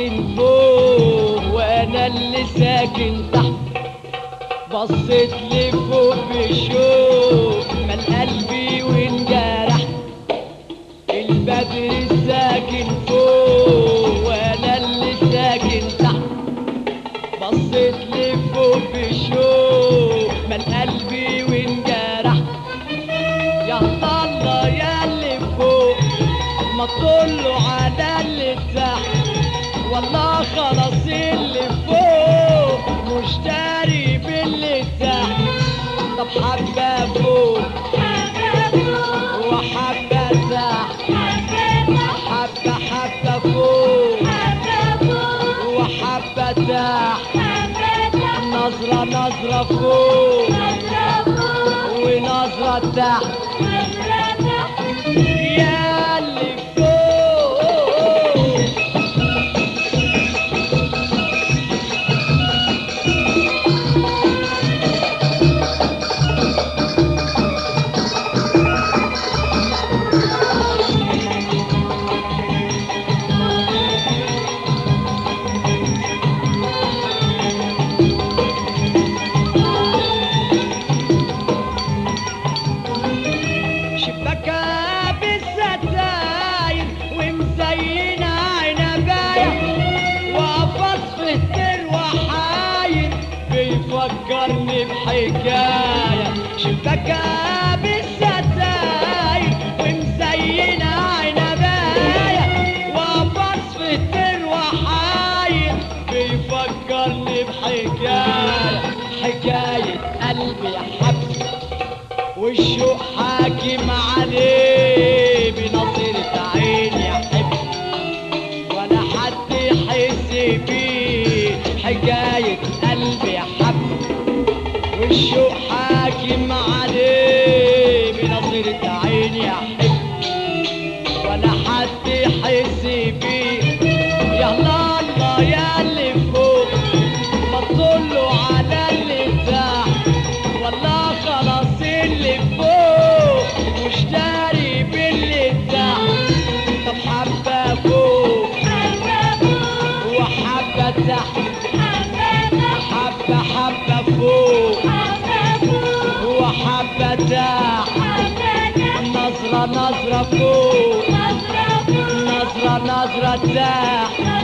ساكن فوق وانا اللي ساكن تحت بصيت لفوق بشوق مال قلبي وانجرح البدر ساكن فوق وانا اللي ساكن تحت بصيت لفوق بشوق مال قلبي وانجرح يا الله يا اللي فوق ما تطلوا على اللي تحت والله خلاص اللي فوق مشتري باللي تحت طب حبة فوق وحبة تحت حبة حبة فوق وحبة تحت نظرة نظرة فوق ونظرة تحت يا اللي فوق شبكة بالستاير ومزينة عنباية وقفص في التر وحاير بيفكرني بحكاية شبكة بالستاير ومزينة عنباية وقفص في التر وحاير بيفكرني بحكاية حكاية قلبي حبس والشوق حاكم عليه بنظرة عين يحب ولا حد يحس بيه حكاية قلبي حب والشوق حاكم عليه بنظرة عين يحب ولا حد يحس بيه يا الله الله يا اللي فوق ما تطلوا على اللي تحت والله خلاص اللي فوق مشتري باللي تحت طب حبة فوق وحبة تحت حبة حبة فوق وحبة تحت نظرة نظرة فوق نظرة نظرة تحت